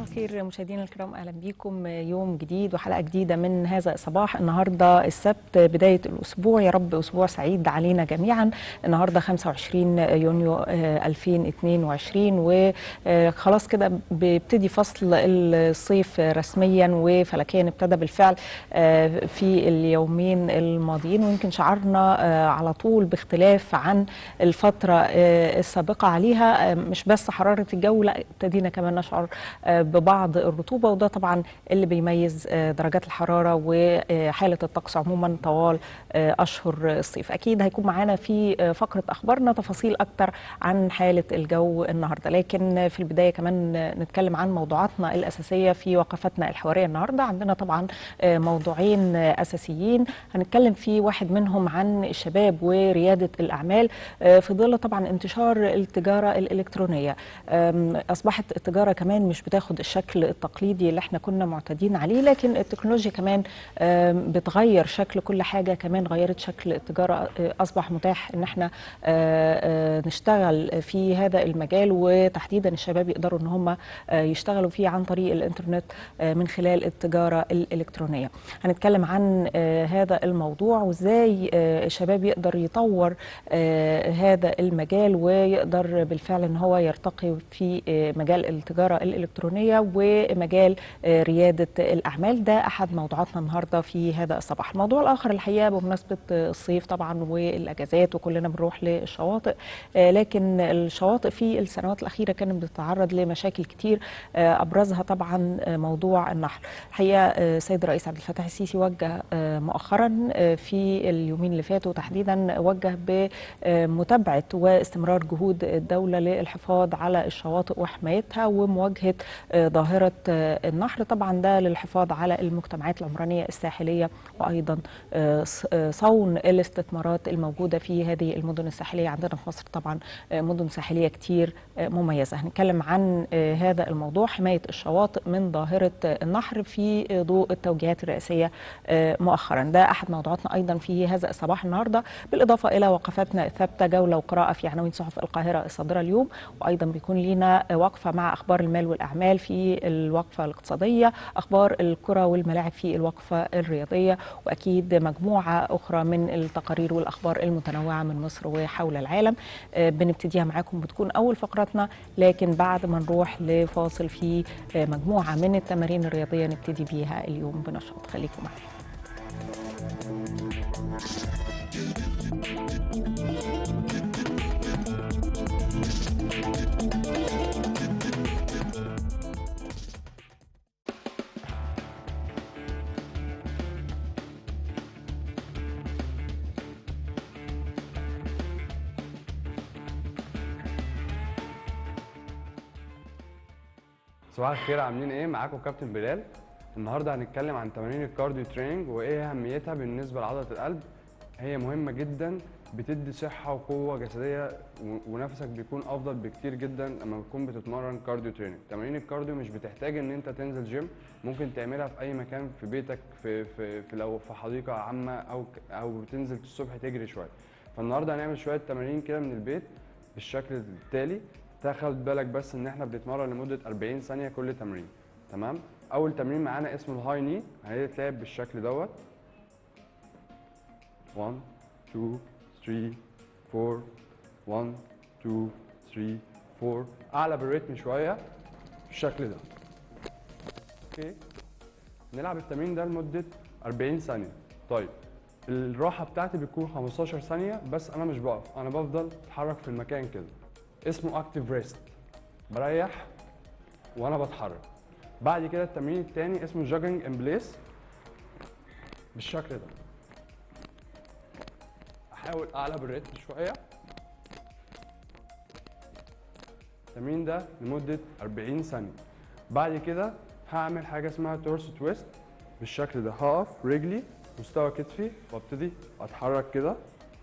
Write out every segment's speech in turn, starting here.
الخير مشاهدينا الكرام اهلا بيكم يوم جديد وحلقه جديده من هذا الصباح النهارده السبت بدايه الاسبوع يا رب اسبوع سعيد علينا جميعا النهارده 25 يونيو آه، 2022 وخلاص كده بيبتدي فصل الصيف رسميا وفلكيا ابتدى بالفعل آه، في اليومين الماضيين ويمكن شعرنا آه، على طول باختلاف عن الفتره آه، السابقه عليها آه، مش بس حراره الجو لا ابتدينا كمان نشعر آه، ببعض الرطوبه وده طبعا اللي بيميز آه، درجات الحراره وحاله الطقس عموما طوال آه، اشهر الصيف اكيد هيكون معانا في آه، فقره اخبارنا تفاصيل اكتر عن حاله الجو النهارده لكن في البدايه كمان نتكلم عن موضوعاتنا الاساسيه في وقفتنا الحواريه النهارده عندنا طبعا آه، موضوعين آه، اساسيين هنتكلم في واحد منهم عن الشباب ورياده الاعمال آه، في ظل طبعا انتشار التجاره الالكترونيه آم، اصبحت التجاره كمان مش بتاخد الشكل التقليدي اللي احنا كنا معتادين عليه لكن التكنولوجيا كمان آم، بتغير شكل كل حاجه كمان غيرت شكل التجاره آه، اصبح متاح ان احنا آه، آه، نشتغل في هذا المجال وتحديدا الشباب يقدروا ان هم آه، يشتغلوا فيه عن طريق الانترنت آه، من خلال التجاره الالكترونيه هنتكلم عن آه، هذا الموضوع وازاي آه، الشباب يقدر يطور آه، هذا المجال ويقدر بالفعل ان هو يرتقي في آه، مجال التجاره الالكترونيه ومجال آه، رياده الاعمال ده احد موضوعاتنا النهارده في هذا الصباح الموضوع الاخر الحقيقه بمناسبه آه، الصيف طبعا والاجازات وكلنا بنروح للشواطئ آه، لكن الشواطئ في السنوات الاخيره كانت بتتعرض لمشاكل كتير آه، ابرزها طبعا آه، موضوع النحر الحقيقه آه، السيد الرئيس عبد الفتاح السيسي وجه آه، مؤخرا آه، في اليومين اللي فاتوا تحديدا وجه بمتابعه واستمرار جهود الدوله للحفاظ على الشواطئ وحمايتها ومواجهه آه، ظاهره آه، النحر طبعا ده للحفاظ على المجتمعات العمرانيه الساحليه وايضا آه، ص- آه، صون الاستثمارات الموجوده في هذه المدن الساحليه عندنا في مصر طبعا آه، مدن ساحليه كتير آه، مميزه هنتكلم عن آه، هذا الموضوع حمايه الشواطئ من ظاهره آه، النحر في آه، ضوء التوجيهات الرئاسيه آه، مؤخرا ده احد موضوعاتنا ايضا في هذا الصباح النهارده بالاضافه الى وقفاتنا الثابته جوله وقراءه في عناوين صحف القاهره الصادره اليوم وايضا بيكون لينا وقفه مع اخبار المال والاعمال في الوقفه الاقتصاديه اخبار الكره والملاعب في الوقفه الرياضيه واكيد مجموعه اخرى من التقارير والاخبار المتنوعه من مصر وحول العالم آه، بنبتديها معاكم بتكون اول فقراتنا لكن بعد ما نروح لفاصل في آه، مجموعه من التمارين الرياضيه نبتدي بيها اليوم بنشاط خليكم معايا صباح الخير عاملين ايه معاكم كابتن بلال النهارده هنتكلم عن تمارين الكارديو تريننج وايه اهميتها بالنسبه لعضله القلب هي مهمه جدا بتدي صحه وقوه جسديه و- ونفسك بيكون افضل بكتير جدا لما بتكون بتتمرن كارديو تريننج تمارين الكارديو مش بتحتاج ان انت تنزل جيم ممكن تعملها في اي مكان في بيتك في في, في لو في حديقه عامه او ك- او بتنزل الصبح تجري شويه فالنهارده هنعمل شويه تمارين كده من البيت بالشكل التالي تاخد بالك بس ان احنا بنتمرن لمده 40 ثانيه كل تمرين تمام اول تمرين معانا اسمه الهاي ني هيتلعب بالشكل دوت 1 2 3 4 1 2 3 4 اعلى بالريتم شويه بالشكل ده اوكي نلعب التمرين ده لمده 40 ثانيه طيب الراحه بتاعتي بتكون 15 ثانيه بس انا مش بقف انا بفضل اتحرك في المكان كده اسمه اكتيف ريست بريح وانا بتحرك بعد كده التمرين التاني اسمه جوجنج ان بليس بالشكل ده احاول اعلى بالريتم شويه التمرين ده لمده 40 ثانيه بعد كده هعمل حاجه اسمها تورس تويست بالشكل ده هقف رجلي مستوى كتفي وابتدي اتحرك كده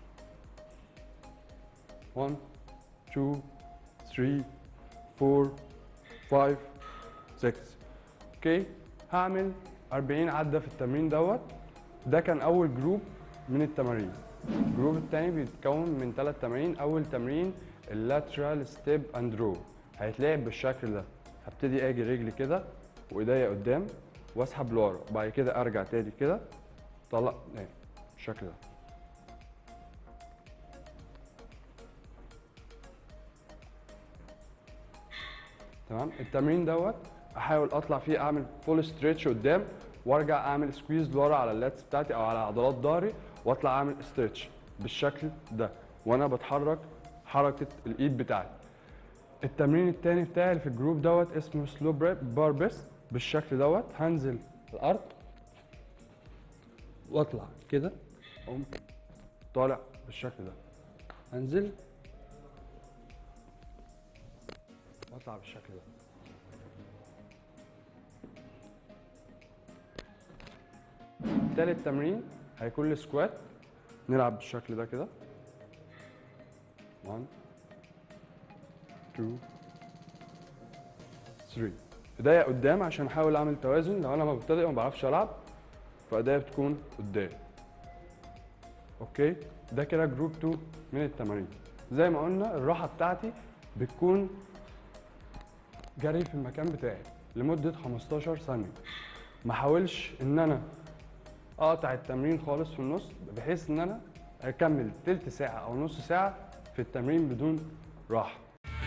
1 2 3 4 5 6 اوكي هعمل 40 عده في التمرين دوت ده كان اول جروب من التمارين الجروب الثاني بيتكون من ثلاث تمارين اول تمرين اللاترال ستيب اند رو هيتلعب بالشكل ده هبتدي اجي رجلي كده وايديا قدام واسحب لورا وبعد كده ارجع تاني كده طلع ايه بالشكل ده تمام التمرين دوت احاول اطلع فيه اعمل فول ستريتش قدام وارجع اعمل سكويز لورا على اللاتس بتاعتي او على عضلات ظهري واطلع اعمل ستريتش بالشكل ده وانا بتحرك حركه الايد بتاعتي التمرين التاني بتاعي اللي في الجروب دوت اسمه سلو بار بيس بالشكل دوت هنزل الارض واطلع كده اقوم طالع بالشكل ده هنزل واطلع بالشكل ده تالت تمرين هيكون السكوات نلعب بالشكل ده كده 1 2 3 ايديا قدام عشان احاول اعمل توازن لو انا مبتدئ وما بعرفش العب فايديا بتكون قدام اوكي ده كده جروب 2 من التمارين زي ما قلنا الراحه بتاعتي بتكون جري في المكان بتاعي لمده 15 ثانيه ما احاولش ان انا اقطع التمرين خالص في النص بحيث ان انا اكمل تلت ساعه او نص ساعه في التمرين بدون راحه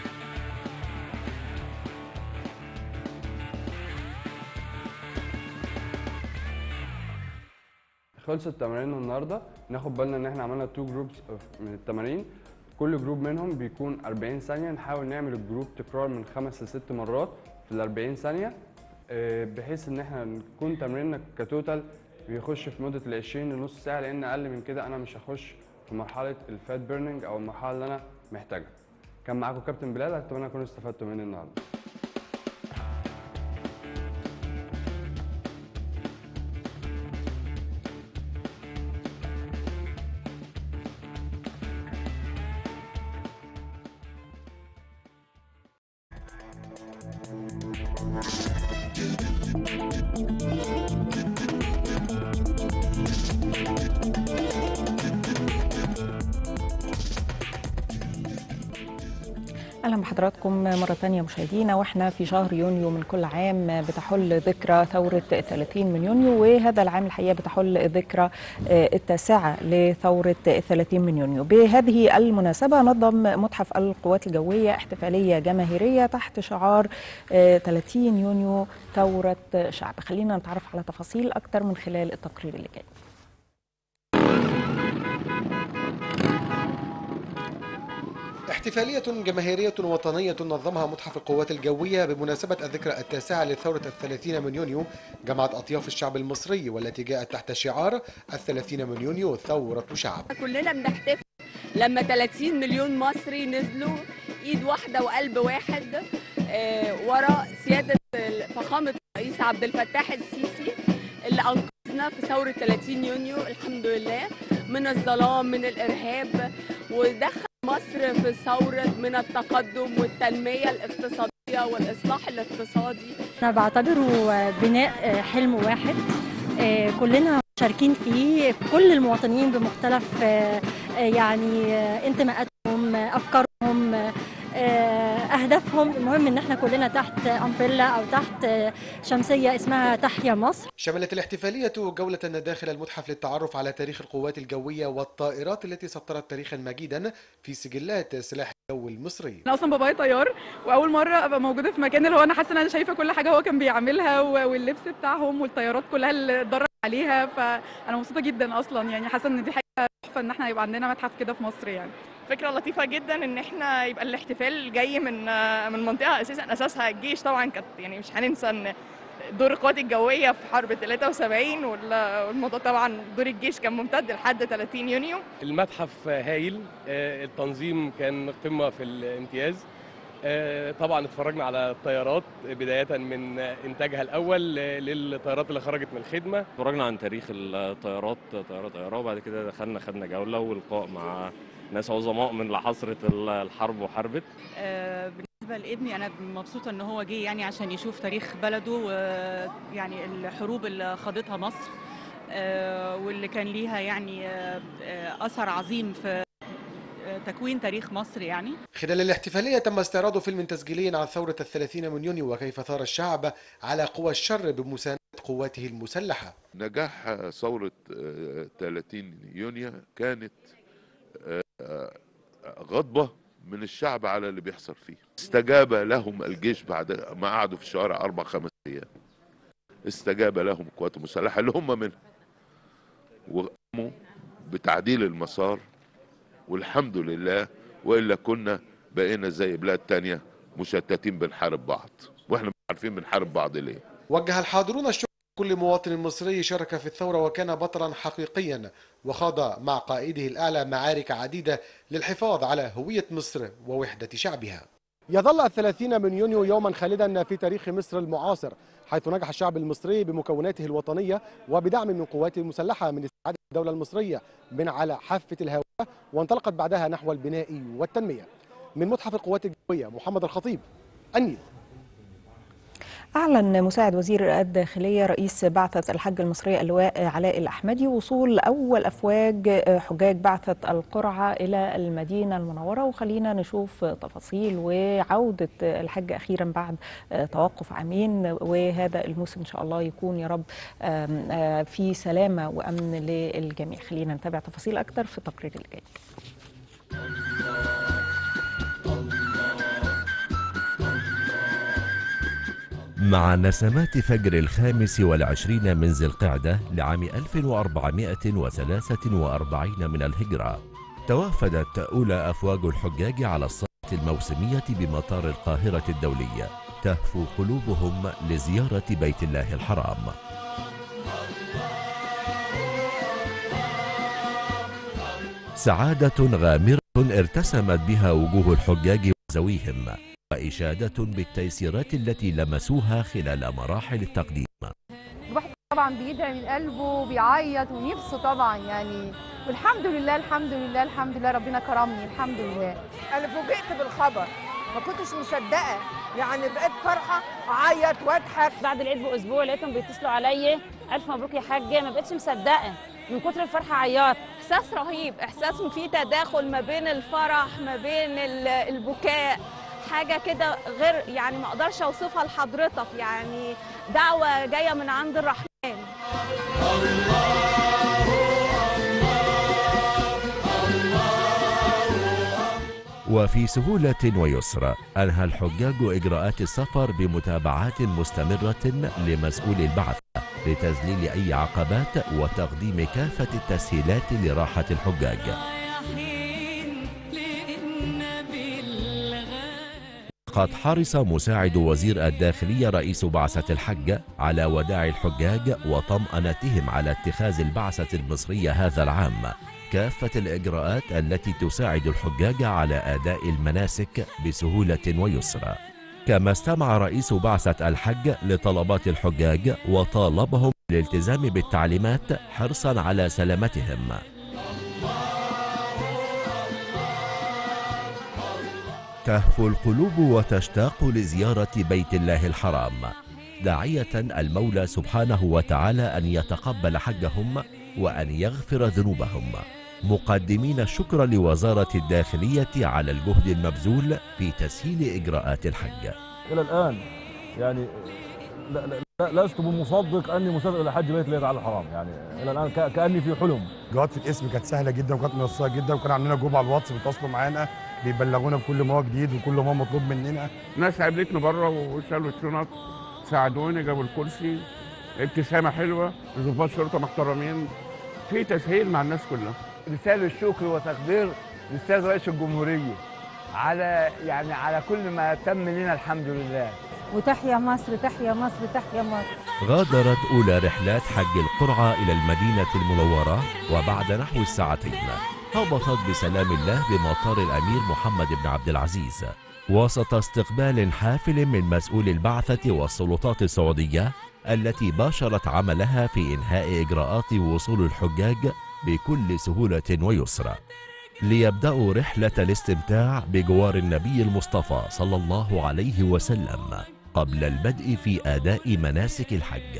خلصت تماريننا النهارده ناخد بالنا ان احنا عملنا تو جروبس من التمارين كل جروب منهم بيكون 40 ثانيه نحاول نعمل الجروب تكرار من خمس لست مرات في ال 40 ثانيه آه، بحيث ان احنا نكون تمريننا كتوتال بيخش في مده ال 20 لنص ساعه لان اقل من كده انا مش هخش في مرحله الفات بيرنينج او المرحله اللي انا محتاجها كان معاكم كابتن بلال اتمنى اكونوا استفدتوا مني النهارده اهلا بحضراتكم مره ثانيه مشاهدينا واحنا في شهر يونيو من كل عام بتحل ذكرى ثوره 30 من يونيو وهذا العام الحقيقه بتحل ذكرى آه، التاسعه لثوره 30 من يونيو بهذه المناسبه نظم متحف القوات الجويه احتفاليه جماهيريه تحت شعار آه، 30 يونيو ثوره شعب خلينا نتعرف على تفاصيل اكثر من خلال التقرير اللي جاي احتفالية جماهيرية وطنية نظمها متحف القوات الجوية بمناسبة الذكرى التاسعة للثورة الثلاثين من يونيو جمعت أطياف الشعب المصري والتي جاءت تحت شعار الثلاثين من يونيو ثورة شعب كلنا بنحتفل لما 30 مليون مصري نزلوا ايد واحده وقلب واحد آه، ورا سياده فخامه الرئيس عبد الفتاح السيسي اللي انقذنا في ثوره 30 يونيو الحمد لله من الظلام من الارهاب ودخل مصر في ثوره من التقدم والتنميه الاقتصاديه والاصلاح الاقتصادي أنا بعتبره بناء حلم واحد آه، كلنا مشاركين فيه كل المواطنين بمختلف آه، آه، يعني آه، انتماءاتهم آه، أفكارهم آه، أهدافهم المهم إن احنا كلنا تحت أمبريلا أو تحت آه، شمسية اسمها تحيا مصر شملت الاحتفالية جولة داخل المتحف للتعرف على تاريخ القوات الجوية والطائرات التي سطرت تاريخا مجيدا في سجلات سلاح الجو المصري انا اصلا بابايا طيار واول مره ابقى موجوده في مكان اللي هو انا حاسه ان انا شايفه كل حاجه هو كان بيعملها و- واللبس بتاعهم والطيارات كلها اللي اتدرب عليها فانا مبسوطه جدا اصلا يعني حاسه ان دي حاجه تحفه ان احنا يبقى عندنا متحف كده في مصر يعني فكرة لطيفة جدا ان احنا يبقى الاحتفال جاي من من منطقة اساسا اساسها الجيش طبعا كانت يعني مش هننسى ان دور القوات الجوية في حرب 73 وال- والموضوع طبعا دور الجيش كان ممتد لحد 30 يونيو المتحف هايل آه، التنظيم كان قمة في الامتياز آه، طبعا اتفرجنا على الطيارات بداية من إنتاجها الأول للطيارات اللي خرجت من الخدمة اتفرجنا عن تاريخ الطيارات طيارة طيارة وبعد كده دخلنا خدنا جولة ولقاء مع ناس عظماء من لحظة الحرب وحربت آه، بالنسبة لابني أنا مبسوطة إن هو جه يعني عشان يشوف تاريخ بلده ويعني الحروب اللي خاضتها مصر آه، واللي كان ليها يعني آه، آه، أثر عظيم في آه، تكوين تاريخ مصر يعني خلال الاحتفالية تم استعراض فيلم تسجيلي عن ثورة الثلاثين من يونيو وكيف ثار الشعب على قوى الشر بمساندة قواته المسلحة نجاح ثورة آه، 30 يونيو كانت آه، غضبة من الشعب على اللي بيحصل فيه استجاب لهم الجيش بعد ما قعدوا في الشوارع أربع خمس أيام استجاب لهم القوات المسلحة اللي هم منها وقاموا بتعديل المسار والحمد لله وإلا كنا بقينا زي بلاد تانية مشتتين بنحارب بعض واحنا مش عارفين بنحارب بعض ليه وجه الحاضرون الشكر لكل مواطن مصري شارك في الثورة وكان بطلا حقيقيا وخاض مع قائده الأعلى معارك عديدة للحفاظ على هوية مصر ووحدة شعبها يظل الثلاثين من يونيو يوما خالدا في تاريخ مصر المعاصر حيث نجح الشعب المصري بمكوناته الوطنية وبدعم من قواته المسلحة من استعادة الدولة المصرية من على حافة الهواء وانطلقت بعدها نحو البناء والتنمية من متحف القوات الجوية محمد الخطيب النيل أعلن مساعد وزير الداخلية رئيس بعثة الحج المصرية اللواء علاء الأحمدي وصول أول أفواج حجاج بعثة القرعة إلى المدينة المنورة وخلينا نشوف تفاصيل وعودة الحج أخيرا بعد توقف عامين وهذا الموسم إن شاء الله يكون يا رب في سلامة وأمن للجميع خلينا نتابع تفاصيل أكتر في التقرير اللي جاي مع نسمات فجر الخامس والعشرين من ذي القعدة لعام 1443 من الهجرة توافدت أولى أفواج الحجاج على الصالة الموسمية بمطار القاهرة الدولي تهفو قلوبهم لزيارة بيت الله الحرام سعادة غامرة ارتسمت بها وجوه الحجاج وزويهم وإشادة بالتيسيرات التي لمسوها خلال مراحل التقديم الواحد طبعا بيدعي من قلبه وبيعيط ونفسه طبعا يعني والحمد لله الحمد لله الحمد لله ربنا كرمني الحمد لله انا فوجئت بالخبر ما كنتش مصدقه يعني بقيت فرحه اعيط واضحك بعد العيد باسبوع لقيتهم بيتصلوا عليا الف مبروك يا حاجه ما بقتش مصدقه من كتر الفرحه عيطت احساس رهيب احساس فيه تداخل ما بين الفرح ما بين البكاء حاجه كده غير يعني ما اقدرش اوصفها لحضرتك يعني دعوه جايه من عند الرحمن وفي سهولة ويسر أنهى الحجاج إجراءات السفر بمتابعات مستمرة لمسؤول البعث لتذليل أي عقبات وتقديم كافة التسهيلات لراحة الحجاج قد حرص مساعد وزير الداخلية رئيس بعثة الحج على وداع الحجاج وطمأنتهم على اتخاذ البعثة المصرية هذا العام كافة الإجراءات التي تساعد الحجاج على أداء المناسك بسهولة ويسر كما استمع رئيس بعثة الحج لطلبات الحجاج وطالبهم بالالتزام بالتعليمات حرصا على سلامتهم تهفو القلوب وتشتاق لزيارة بيت الله الحرام داعية المولى سبحانه وتعالى أن يتقبل حجهم وأن يغفر ذنوبهم مقدمين الشكر لوزارة الداخلية على الجهد المبذول في تسهيل إجراءات الحج إلى الآن يعني لا لا لست بمصدق أني مسافر إلى حج بيت الله تعالى الحرام يعني إلى الآن كأني في حلم جوات في الاسم كانت سهلة جدا وكانت ميسرة جدا وكان عندنا جروب على الواتس بيتواصلوا معانا بيبلغونا بكل ما هو جديد وكل ما هو مطلوب مننا ناس قابلتني بره وشالوا الشنط ساعدوني جابوا الكرسي ابتسامه حلوه ضباط شرطه محترمين في تسهيل مع الناس كلها رساله الشكر وتقدير للاستاذ رئيس الجمهوريه على يعني على كل ما تم لنا الحمد لله وتحيا مصر تحيا مصر تحيا مصر غادرت أولى رحلات حج القرعة إلى المدينة المنورة وبعد نحو الساعتين هبطت بسلام الله بمطار الأمير محمد بن عبد العزيز وسط استقبال حافل من مسؤول البعثة والسلطات السعودية التي باشرت عملها في إنهاء إجراءات وصول الحجاج بكل سهولة ويسر ليبدأوا رحلة الاستمتاع بجوار النبي المصطفى صلى الله عليه وسلم قبل البدء في أداء مناسك الحج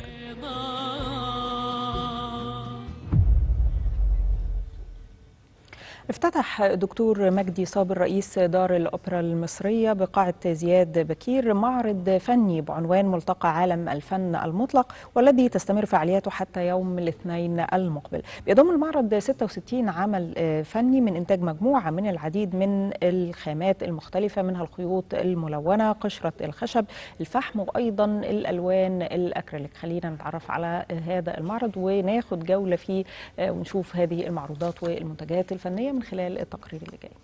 افتتح دكتور مجدي صابر رئيس دار الأوبرا المصرية بقاعة زياد بكير معرض فني بعنوان ملتقى عالم الفن المطلق والذي تستمر فعالياته حتى يوم الاثنين المقبل بيضم المعرض 66 عمل فني من إنتاج مجموعة من العديد من الخامات المختلفة منها الخيوط الملونة قشرة الخشب الفحم وأيضا الألوان الأكريليك خلينا نتعرف على هذا المعرض وناخد جولة فيه ونشوف هذه المعروضات والمنتجات الفنية من خلال التقرير اللي جاي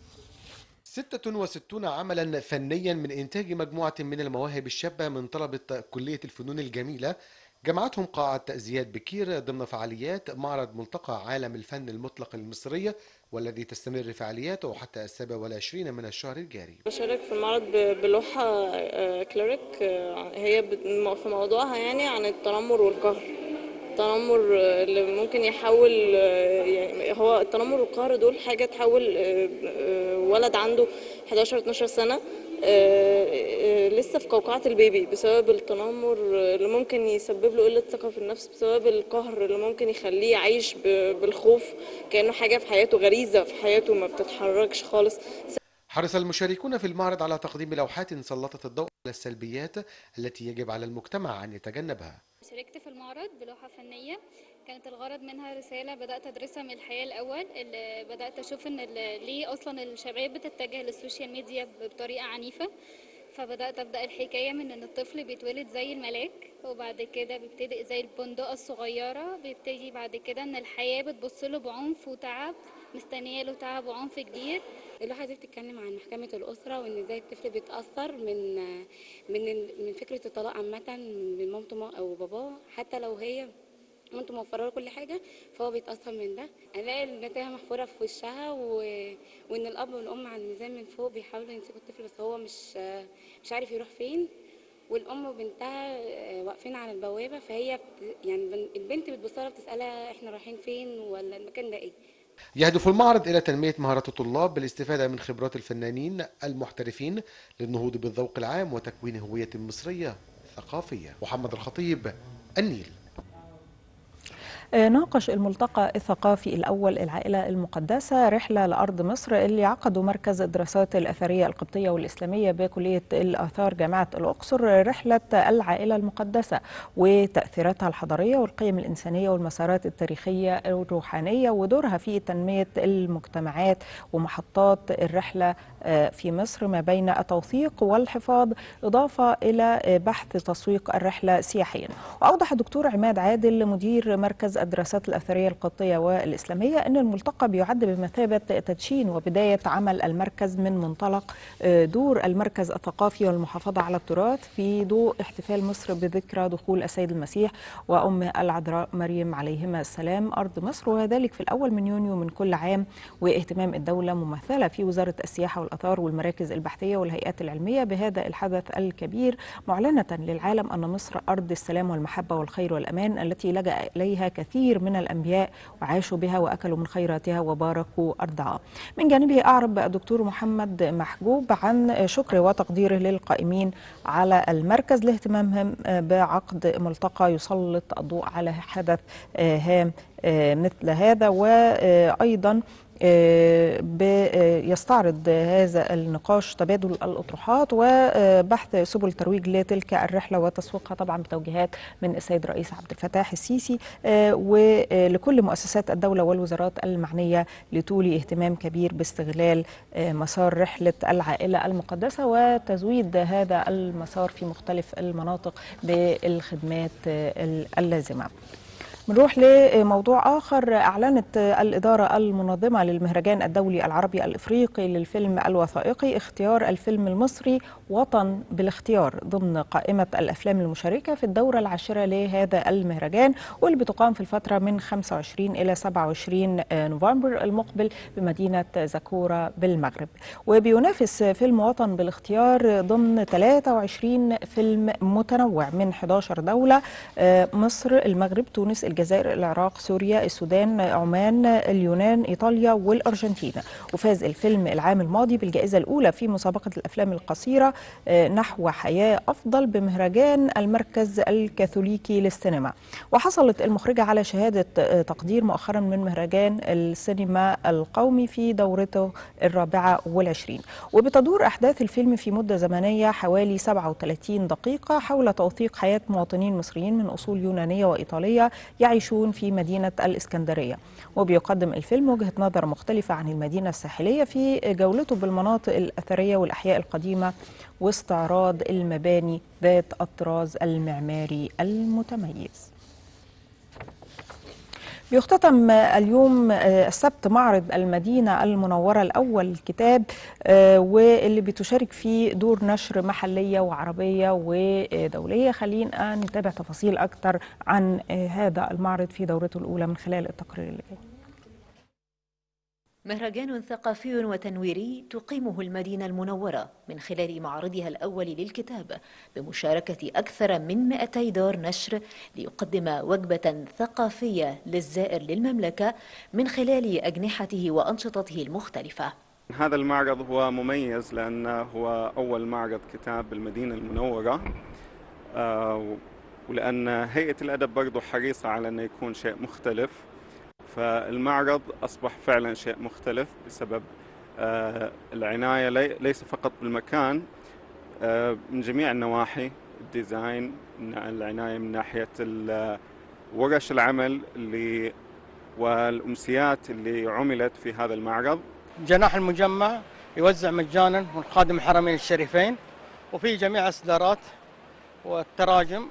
66 عملا فنيا من إنتاج مجموعة من المواهب الشابة من طلبة كلية الفنون الجميلة جمعتهم قاعة زياد بكير ضمن فعاليات معرض ملتقى عالم الفن المطلق المصرية والذي تستمر فعالياته حتى السابع والعشرين من الشهر الجاري بشارك في المعرض بلوحة كلاريك هي في موضوعها يعني عن التنمر والقهر التنمر اللي ممكن يحول يعني هو التنمر والقهر دول حاجة تحول ولد عنده 11 12 سنة لسه في قوقعة البيبي بسبب التنمر اللي ممكن يسبب له قلة ثقة في النفس بسبب القهر اللي ممكن يخليه يعيش بالخوف كأنه حاجة في حياته غريزة في حياته ما بتتحركش خالص حرص المشاركون في المعرض على تقديم لوحات سلطت الضوء على السلبيات التي يجب على المجتمع أن يتجنبها شاركت في المعرض بلوحة فنية كانت الغرض منها رسالة بدأت أدرسها من الحياة الأول اللي بدأت أشوف إن ليه أصلا الشباب بتتجه للسوشيال ميديا بطريقة عنيفة فبدأت أبدأ الحكاية من إن الطفل بيتولد زي الملاك وبعد كده بيبتدي زي البندقة الصغيرة بيبتدي بعد كده إن الحياة بتبص له بعنف وتعب مستنية له تعب وعنف كبير اللوحة دي بتتكلم عن محكمة الأسرة وإن إزاي الطفل بيتأثر من من من فكرة الطلاق عامة من مامته أو باباه حتى لو هي مامته موفرة له كل حاجة فهو بيتأثر من ده ألاقي النتائج محفورة في وشها و... وإن الأب والأم على الميزان من فوق بيحاولوا يمسكوا الطفل بس هو مش مش عارف يروح فين والأم وبنتها واقفين على البوابة فهي بت... يعني البنت بتبص بتسألها إحنا رايحين فين ولا المكان ده إيه يهدف المعرض إلى تنمية مهارات الطلاب بالاستفادة من خبرات الفنانين المحترفين للنهوض بالذوق العام وتكوين هوية مصرية ثقافية محمد الخطيب النيل ناقش الملتقى الثقافي الأول العائلة المقدسة رحلة لأرض مصر اللي عقده مركز الدراسات الأثرية القبطية والإسلامية بكلية الآثار جامعة الأقصر رحلة العائلة المقدسة وتأثيراتها الحضارية والقيم الإنسانية والمسارات التاريخية الروحانية ودورها في تنمية المجتمعات ومحطات الرحلة في مصر ما بين التوثيق والحفاظ إضافة إلى بحث تسويق الرحلة سياحيا وأوضح الدكتور عماد عادل مدير مركز الدراسات الأثرية القبطية والإسلامية أن الملتقى بيعد بمثابة تدشين وبداية عمل المركز من منطلق دور المركز الثقافي والمحافظة على التراث في ضوء احتفال مصر بذكرى دخول السيد المسيح وأمه العذراء مريم عليهما السلام أرض مصر وذلك في الأول من يونيو من كل عام واهتمام الدولة ممثلة في وزارة السياحة والآثار والمراكز البحثية والهيئات العلمية بهذا الحدث الكبير معلنة للعالم أن مصر أرض السلام والمحبة والخير والأمان التي لجأ إليها كثير من الأنبياء وعاشوا بها وأكلوا من خيراتها وباركوا أرضها من جانبه أعرب الدكتور محمد محجوب عن شكر وتقديره للقائمين على المركز لاهتمامهم بعقد ملتقى يسلط الضوء على حدث هام مثل هذا وأيضا يستعرض هذا النقاش تبادل الأطروحات وبحث سبل ترويج لتلك الرحلة وتسويقها طبعا بتوجيهات من السيد الرئيس عبد الفتاح السيسي ولكل مؤسسات الدولة والوزارات المعنية لتولي اهتمام كبير باستغلال مسار رحلة العائلة المقدسة وتزويد هذا المسار في مختلف المناطق بالخدمات اللازمة بنروح لموضوع آخر أعلنت الإدارة المنظمة للمهرجان الدولي العربي الإفريقي للفيلم الوثائقي اختيار الفيلم المصري وطن بالاختيار ضمن قائمة الأفلام المشاركة في الدورة العاشرة لهذا المهرجان واللي بتقام في الفترة من 25 إلى 27 نوفمبر المقبل بمدينة زكورة بالمغرب وبينافس فيلم وطن بالاختيار ضمن 23 فيلم متنوع من 11 دولة مصر المغرب تونس الجزائر العراق سوريا السودان عمان اليونان إيطاليا والأرجنتين وفاز الفيلم العام الماضي بالجائزة الأولى في مسابقة الأفلام القصيرة آه، نحو حياة أفضل بمهرجان المركز الكاثوليكي للسينما وحصلت المخرجة على شهادة آه، تقدير مؤخرا من مهرجان السينما القومي في دورته الرابعة والعشرين وبتدور أحداث الفيلم في مدة زمنية حوالي 37 دقيقة حول توثيق حياة مواطنين مصريين من أصول يونانية وإيطالية يعيشون في مدينة الإسكندرية وبيقدم الفيلم وجهة نظر مختلفة عن المدينة الساحلية في جولته بالمناطق الأثرية والأحياء القديمة واستعراض المباني ذات الطراز المعماري المتميز بيختتم اليوم آه، السبت معرض المدينة المنورة الأول للكتاب آه، واللي بتشارك فيه دور نشر محلية وعربية ودولية خلينا نتابع تفاصيل أكتر عن آه، هذا المعرض في دورته الأولى من خلال التقرير اللي جاي مهرجان ثقافي وتنويري تقيمه المدينة المنورة من خلال معرضها الأول للكتاب بمشاركة أكثر من 200 دار نشر ليقدم وجبة ثقافية للزائر للمملكة من خلال أجنحته وأنشطته المختلفة هذا المعرض هو مميز لأنه هو أول معرض كتاب بالمدينة المنورة آه، ولأن هيئة الأدب برضو حريصة على أنه يكون شيء مختلف فالمعرض أصبح فعلا شيء مختلف بسبب آه، العناية لي- ليس فقط بالمكان آه، من جميع النواحي الديزاين العناية من ناحية ال- ورش العمل اللي والأمسيات اللي عملت في هذا المعرض جناح المجمع يوزع مجانا من خادم الحرمين الشريفين وفي جميع الاصدارات والتراجم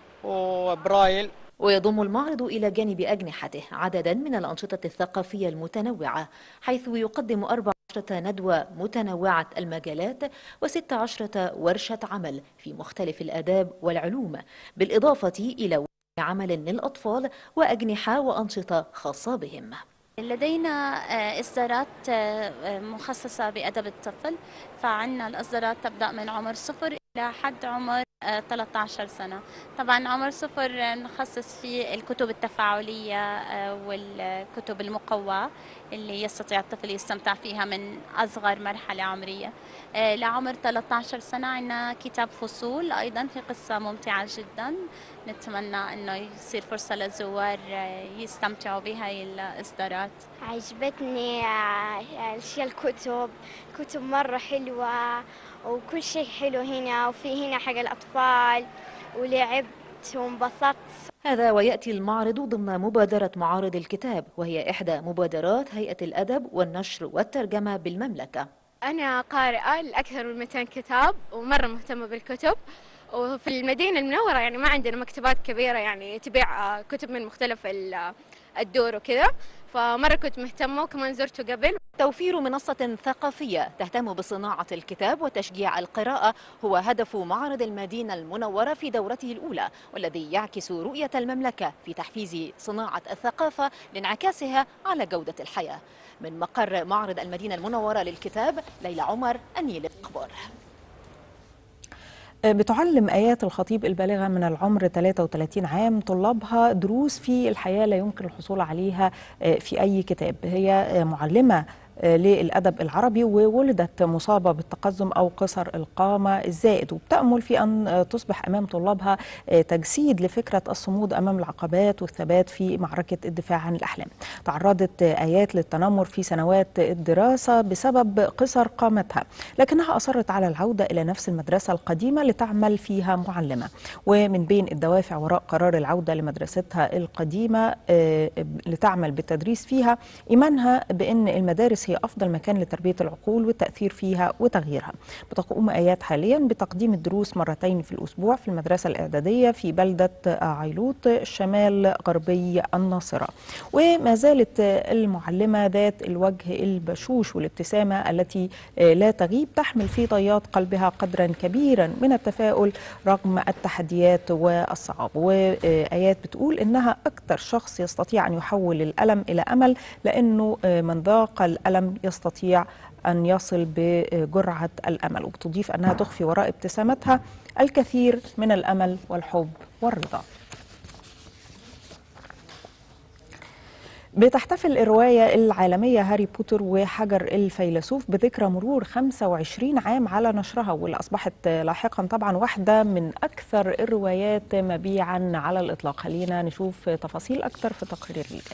وبرايل ويضم المعرض إلى جانب أجنحته عددا من الأنشطة الثقافية المتنوعة حيث يقدم 14 ندوة متنوعة المجالات و16 ورشة عمل في مختلف الآداب والعلوم بالإضافة إلى ورش عمل للأطفال وأجنحة وأنشطة خاصة بهم لدينا آه، إصدارات آه، مخصصة بأدب الطفل فعنا الإصدارات تبدأ من عمر صفر إلى حد عمر آه، 13 سنة طبعا عمر صفر آه، نخصص فيه الكتب التفاعلية آه، والكتب المقوى اللي يستطيع الطفل يستمتع فيها من أصغر مرحلة عمرية آه، لعمر 13 سنة عنا كتاب فصول أيضا في قصة ممتعة جدا نتمنى أنه يصير فرصة للزوار آه، يستمتعوا بهاي الإصدارات عجبتني آه، اشياء الكتب كتب مرة حلوة وكل شيء حلو هنا وفي هنا حق الأطفال ولعبت وانبسطت هذا ويأتي المعرض ضمن مبادرة معارض الكتاب وهي إحدى مبادرات هيئة الأدب والنشر والترجمة بالمملكة أنا قارئة لأكثر من 200 كتاب ومرة مهتمة بالكتب وفي المدينة المنورة يعني ما عندنا مكتبات كبيرة يعني تبيع آه، كتب من مختلف ال- الدور وكذا فمرة كنت مهتمة وكمان زرته قبل توفير منصة ثقافية تهتم بصناعة الكتاب وتشجيع القراءة هو هدف معرض المدينة المنورة في دورته الأولى والذي يعكس رؤية المملكة في تحفيز صناعة الثقافة لانعكاسها على جودة الحياة من مقر معرض المدينة المنورة للكتاب ليلى عمر النيل الأخبار بتعلم آيات الخطيب البالغة من العمر 33 عام طلابها دروس في الحياة لا يمكن الحصول عليها في أي كتاب هي معلمة للأدب العربي وولدت مصابة بالتقزم أو قصر القامة الزائد وبتأمل في أن تصبح أمام طلابها تجسيد لفكرة الصمود أمام العقبات والثبات في معركة الدفاع عن الأحلام تعرضت آيات للتنمر في سنوات الدراسة بسبب قصر قامتها لكنها أصرت على العودة إلى نفس المدرسة القديمة لتعمل فيها معلمة ومن بين الدوافع وراء قرار العودة لمدرستها القديمة آه، لتعمل بالتدريس فيها إيمانها بأن المدارس هي أفضل مكان لتربية العقول والتأثير فيها وتغييرها بتقوم آيات حاليا بتقديم الدروس مرتين في الأسبوع في المدرسة الإعدادية في بلدة عيلوط شمال غربي الناصرة وما زالت المعلمة ذات الوجه البشوش والابتسامة التي لا تغيب تحمل في طيات قلبها قدرا كبيرا من التفاؤل رغم التحديات والصعاب وآيات بتقول إنها أكثر شخص يستطيع أن يحول الألم إلى أمل لأنه من ذاق الألم يستطيع أن يصل بجرعة الأمل وبتضيف أنها تخفي وراء ابتسامتها الكثير من الأمل والحب والرضا بتحتفل الرواية العالمية هاري بوتر وحجر الفيلسوف بذكرى مرور 25 عام على نشرها واللي أصبحت لاحقا طبعا واحدة من أكثر الروايات مبيعا على الإطلاق خلينا نشوف تفاصيل أكثر في تقرير الجاي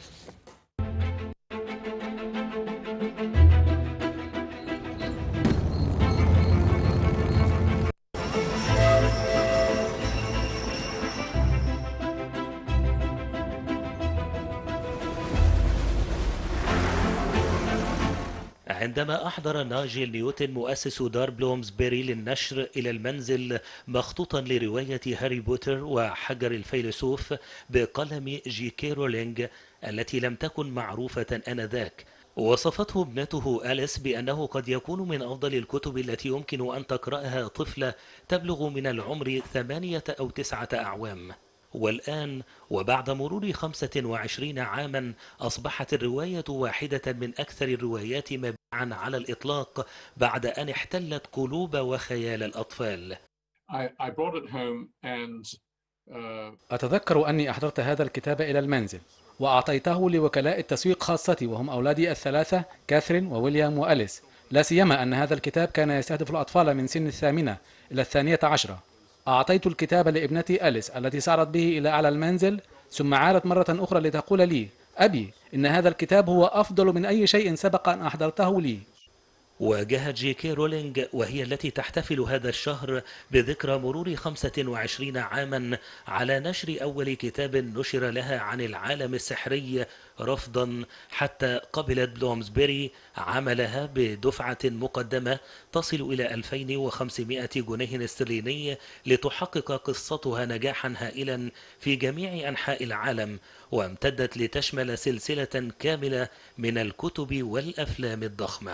عندما أحضر ناجل نيوتن مؤسس دار بلومسبيري للنشر إلى المنزل مخطوطا لرواية هاري بوتر وحجر الفيلسوف بقلم جي كي رولينج التي لم تكن معروفة آنذاك وصفته ابنته أليس بأنه قد يكون من أفضل الكتب التي يمكن أن تقرأها طفلة تبلغ من العمر ثمانية أو تسعة أعوام والآن وبعد مرور 25 عاما أصبحت الرواية واحدة من أكثر الروايات مبيعا على الإطلاق بعد أن احتلت قلوب وخيال الأطفال I, I brought it home and uh, أتذكر أني أحضرت هذا الكتاب إلى المنزل وأعطيته لوكلاء التسويق خاصتي وهم أولادي الثلاثة كاثرين وويليام وأليس لا سيما أن هذا الكتاب كان يستهدف الأطفال من سن الثامنة إلى الثانية عشرة أعطيت الكتاب لابنتي أليس التي سارت به إلى أعلى المنزل ثم عادت مرة أخرى لتقول لي أبي إن هذا الكتاب هو أفضل من أي شيء سبق أن أحضرته لي واجهت جي كي رولينج وهي التي تحتفل هذا الشهر بذكرى مرور 25 عاما على نشر أول كتاب نشر لها عن العالم السحري رفضا حتى قبلت بلومسبيري عملها بدفعة مقدمة تصل إلى 2500 جنيه استرليني لتحقق قصتها نجاحا هائلا في جميع أنحاء العالم وامتدت لتشمل سلسلة كاملة من الكتب والأفلام الضخمة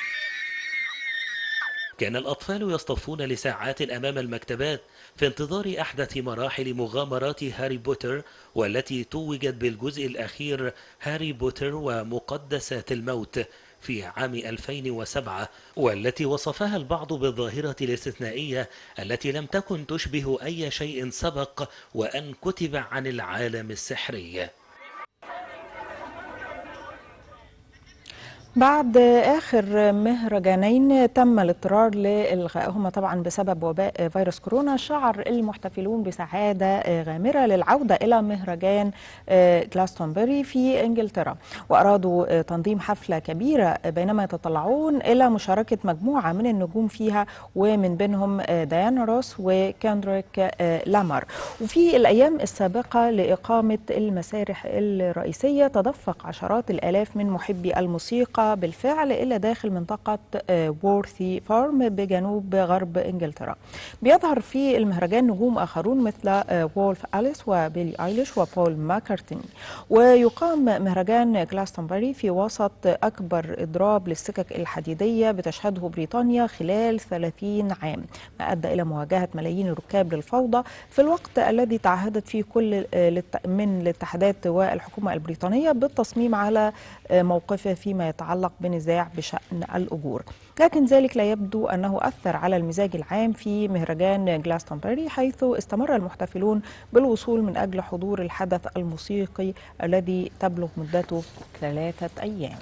كان الأطفال يصطفون لساعات أمام المكتبات في انتظار أحدث مراحل مغامرات هاري بوتر والتي توجت بالجزء الأخير هاري بوتر ومقدسات الموت في عام 2007 والتي وصفها البعض بالظاهرة الاستثنائية التي لم تكن تشبه أي شيء سبق وأن كتب عن العالم السحري بعد آخر مهرجانين تم الاضطرار لإلغائهما طبعا بسبب وباء فيروس كورونا شعر المحتفلون بسعادة غامرة للعودة إلى مهرجان جلاستونبري في إنجلترا وأرادوا تنظيم حفلة كبيرة بينما يتطلعون إلى مشاركة مجموعة من النجوم فيها ومن بينهم ديانا روس وكاندريك لامر وفي الأيام السابقة لإقامة المسارح الرئيسية تدفق عشرات الآلاف من محبي الموسيقى بالفعل إلى داخل منطقة وورثي فارم بجنوب غرب إنجلترا بيظهر في المهرجان نجوم آخرون مثل وولف أليس وبيلي آيليش وبول ماكارتني ويقام مهرجان جلاستنبري في وسط أكبر إضراب للسكك الحديدية بتشهده بريطانيا خلال 30 عام ما أدى إلى مواجهة ملايين الركاب للفوضى في الوقت الذي تعهدت فيه كل من الاتحادات والحكومة البريطانية بالتصميم على موقفه فيما يتعلق بنزاع بشأن الأجور لكن ذلك لا يبدو أنه أثر على المزاج العام في مهرجان جلاستنبري حيث استمر المحتفلون بالوصول من أجل حضور الحدث الموسيقي الذي تبلغ مدته ثلاثة أيام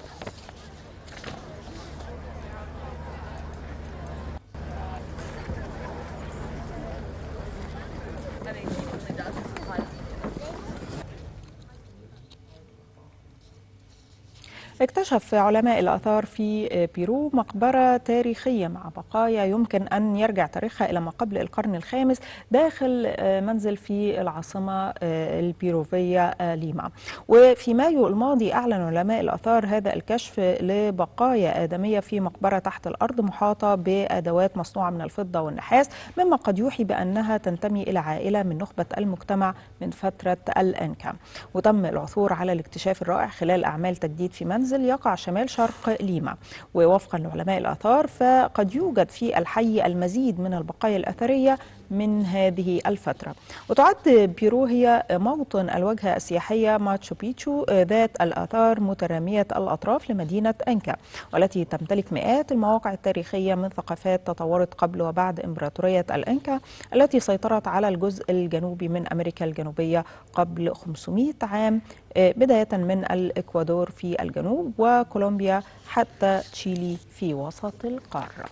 اكتشف علماء الآثار في بيرو مقبرة تاريخية مع بقايا يمكن أن يرجع تاريخها إلى ما قبل القرن الخامس داخل منزل في العاصمة البيروفية ليما وفي مايو الماضي أعلن علماء الآثار هذا الكشف لبقايا آدمية في مقبرة تحت الأرض محاطة بأدوات مصنوعة من الفضة والنحاس مما قد يوحي بأنها تنتمي إلى عائلة من نخبة المجتمع من فترة الأنكا وتم العثور على الاكتشاف الرائع خلال أعمال تجديد في منزل منزل يقع شمال شرق ليما ووفقا لعلماء الآثار فقد يوجد في الحي المزيد من البقايا الأثرية من هذه الفترة وتعد بيرو هي موطن الوجهة السياحية ماتشو بيتشو ذات الآثار مترامية الأطراف لمدينة أنكا والتي تمتلك مئات المواقع التاريخية من ثقافات تطورت قبل وبعد إمبراطورية الأنكا التي سيطرت على الجزء الجنوبي من أمريكا الجنوبية قبل 500 عام بداية من الإكوادور في الجنوب وكولومبيا حتى تشيلي في وسط القارة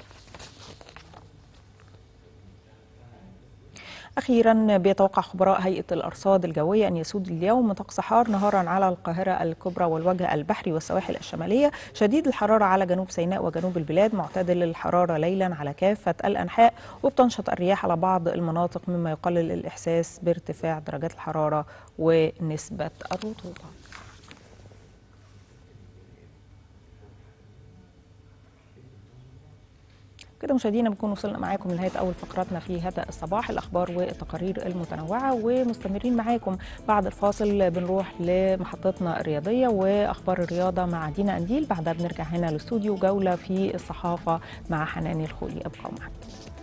أخيرا بيتوقع خبراء هيئة الأرصاد الجوية أن يسود اليوم طقس حار نهارا على القاهرة الكبرى والوجه البحري والسواحل الشمالية شديد الحرارة على جنوب سيناء وجنوب البلاد معتدل الحرارة ليلا على كافة الأنحاء وبتنشط الرياح على بعض المناطق مما يقلل الإحساس بارتفاع درجات الحرارة ونسبة الرطوبة كده مشاهدينا بنكون وصلنا معاكم لنهايه اول فقراتنا في هذا الصباح الاخبار والتقارير المتنوعه ومستمرين معاكم بعد الفاصل بنروح لمحطتنا الرياضيه واخبار الرياضه مع دينا انديل بعدها بنرجع هنا الاستوديو جوله في الصحافه مع حنان الخولي ابقوا معنا